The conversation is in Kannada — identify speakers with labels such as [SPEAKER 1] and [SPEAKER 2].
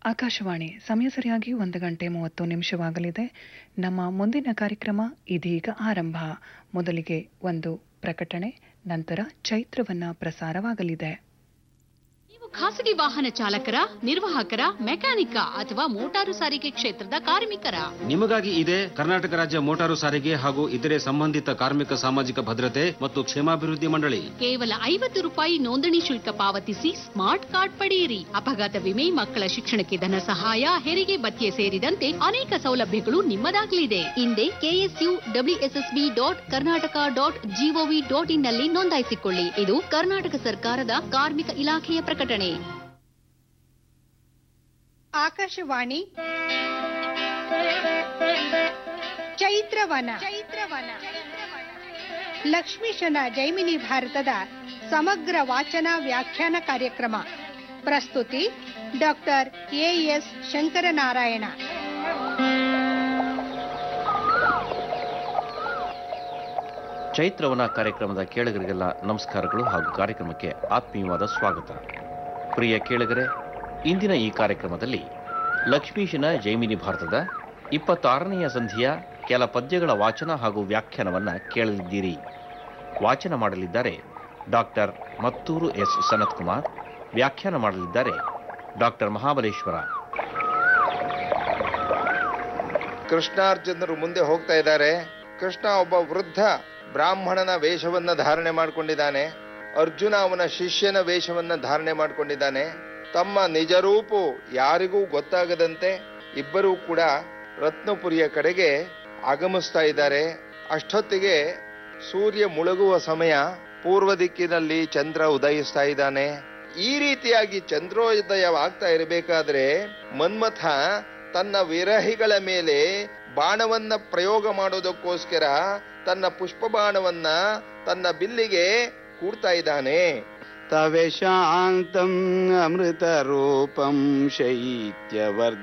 [SPEAKER 1] ಆಕಾಶವಾಣಿ ಸಮಯ ಸರಿಯಾಗಿ ಒಂದು ಗಂಟೆ ಮೂವತ್ತು ನಿಮಿಷವಾಗಲಿದೆ ನಮ್ಮ ಮುಂದಿನ ಕಾರ್ಯಕ್ರಮ ಇದೀಗ ಆರಂಭ ಮೊದಲಿಗೆ ಒಂದು ಪ್ರಕಟಣೆ ನಂತರ ಚೈತ್ರವನ್ನ ಪ್ರಸಾರವಾಗಲಿದೆ
[SPEAKER 2] ನೀವು ಖಾಸಗಿ ವಾಹನ ಚಾಲಕರ ನಿರ್ವಾಹಕರ ಮೆಕ್ಯಾನಿಕ ಅಥವಾ ಮೋಟಾರು ಸಾರಿಗೆ ಕ್ಷೇತ್ರದ ಕಾರ್ಮಿಕರ
[SPEAKER 3] ನಿಮಗಾಗಿ ಇದೆ ಕರ್ನಾಟಕ ರಾಜ್ಯ ಮೋಟಾರು ಸಾರಿಗೆ ಹಾಗೂ ಇತರೆ ಸಂಬಂಧಿತ ಕಾರ್ಮಿಕ ಸಾಮಾಜಿಕ ಭದ್ರತೆ ಮತ್ತು ಕ್ಷೇಮಾಭಿವೃದ್ಧಿ ಮಂಡಳಿ
[SPEAKER 2] ಕೇವಲ ಐವತ್ತು ರೂಪಾಯಿ ನೋಂದಣಿ ಶುಲ್ಕ ಪಾವತಿಸಿ ಸ್ಮಾರ್ಟ್ ಕಾರ್ಡ್ ಪಡೆಯಿರಿ ಅಪಘಾತ ವಿಮೆ ಮಕ್ಕಳ ಶಿಕ್ಷಣಕ್ಕೆ ಧನ ಸಹಾಯ ಹೆರಿಗೆ ಭತ್ಯೆ ಸೇರಿದಂತೆ ಅನೇಕ ಸೌಲಭ್ಯಗಳು ನಿಮ್ಮದಾಗಲಿದೆ ಹಿಂದೆ K S U W S S B dot Karnataka dot G O V dot in ನಲ್ಲಿ ನೋಂದಾಯಿಸಿಕೊಳ್ಳಿ ಇದು ಕರ್ನಾಟಕ ಸರ್ಕಾರದ ಕಾರ್ಮಿಕ ಇಲಾಖೆಯ ಪ್ರಕಟಣೆ
[SPEAKER 4] ಆಕಾಶವಾಣಿ ಚೈತ್ರವನ ಚೈತ್ರವನ ಲಕ್ಷ್ಮೀಶನ ಜೈಮಿನಿ ಭಾರತದ ಸಮಗ್ರ ವಾಚನ ವ್ಯಾಖ್ಯಾನ ಕಾರ್ಯಕ್ರಮ ಪ್ರಸ್ತುತಿ ಡಾಕ್ಟರ್ ಎಎಸ್ ಶಂಕರನಾರಾಯಣ
[SPEAKER 5] ಚೈತ್ರವನ ಕಾರ್ಯಕ್ರಮದ ಕೇಳುಗರಿಗೆಲ್ಲ ನಮಸ್ಕಾರಗಳು ಹಾಗೂ ಕಾರ್ಯಕ್ರಮಕ್ಕೆ ಆತ್ಮೀಯವಾದ ಸ್ವಾಗತ ಪ್ರಿಯ ಕೇಳುಗರೆ ಇಂದಿನ ಈ ಕಾರ್ಯಕ್ರಮದಲ್ಲಿ ಲಕ್ಷ್ಮೀಶನ ಜೈಮಿನಿ ಭಾರತದ ಇಪ್ಪತ್ತಾರನೆಯ ಸಂಧಿಯ ಕೆಲ ಪದ್ಯಗಳ ವಾಚನ ಹಾಗೂ ವ್ಯಾಖ್ಯಾನವನ್ನ ಕೇಳಲಿದ್ದೀರಿ ವಾಚನ ಮಾಡಲಿದ್ದಾರೆ ಡಾಕ್ಟರ್ ಮತ್ತೂರು ಎಸ್ ಸನತ್ ಕುಮಾರ್ ವ್ಯಾಖ್ಯಾನ ಮಾಡಲಿದ್ದಾರೆ ಡಾಕ್ಟರ್ ಮಹಾಬಲೇಶ್ವರ
[SPEAKER 6] ಕೃಷ್ಣಾರ್ಜುನರು ಮುಂದೆ ಹೋಗ್ತಾ ಇದ್ದಾರೆ ಕೃಷ್ಣ ಒಬ್ಬ ವೃದ್ಧ ಬ್ರಾಹ್ಮಣನ ವೇಷವನ್ನ ಧಾರಣೆ ಮಾಡಿಕೊಂಡಿದ್ದಾನೆ ಅರ್ಜುನ ಅವನ ಶಿಷ್ಯನ ವೇಷವನ್ನ ಧಾರಣೆ ಮಾಡಿಕೊಂಡಿದ್ದಾನೆ ತಮ್ಮ ನಿಜರೂಪು ಯಾರಿಗೂ ಗೊತ್ತಾಗದಂತೆ ಇಬ್ಬರೂ ಕೂಡ ರತ್ನಪುರಿಯ ಕಡೆಗೆ ಆಗಮಿಸ್ತಾ ಇದ್ದಾರೆ ಅಷ್ಟೊತ್ತಿಗೆ ಸೂರ್ಯ ಮುಳುಗುವ ಸಮಯ ಪೂರ್ವ ದಿಕ್ಕಿನಲ್ಲಿ ಚಂದ್ರ ಉದಯಿಸ್ತಾ ಇದ್ದಾನೆ ಈ ರೀತಿಯಾಗಿ ಚಂದ್ರೋದಯವಾಗ್ತಾ ಇರಬೇಕಾದ್ರೆ ಮನ್ಮಥ ತನ್ನ ವಿರಹಿಗಳ ಮೇಲೆ ಬಾಣವನ್ನ ಪ್ರಯೋಗ ಮಾಡೋದಕ್ಕೋಸ್ಕರ ತನ್ನ ಪುಷ್ಪ ಬಾಣವನ್ನ ತನ್ನ ಬಿಲ್ಲಿಗೆ ಕೂಡ್ತಾ ಇದ್ದಾನೆ
[SPEAKER 7] तवे शान्तम् अमृतरूपं शैत्यवर्धनम्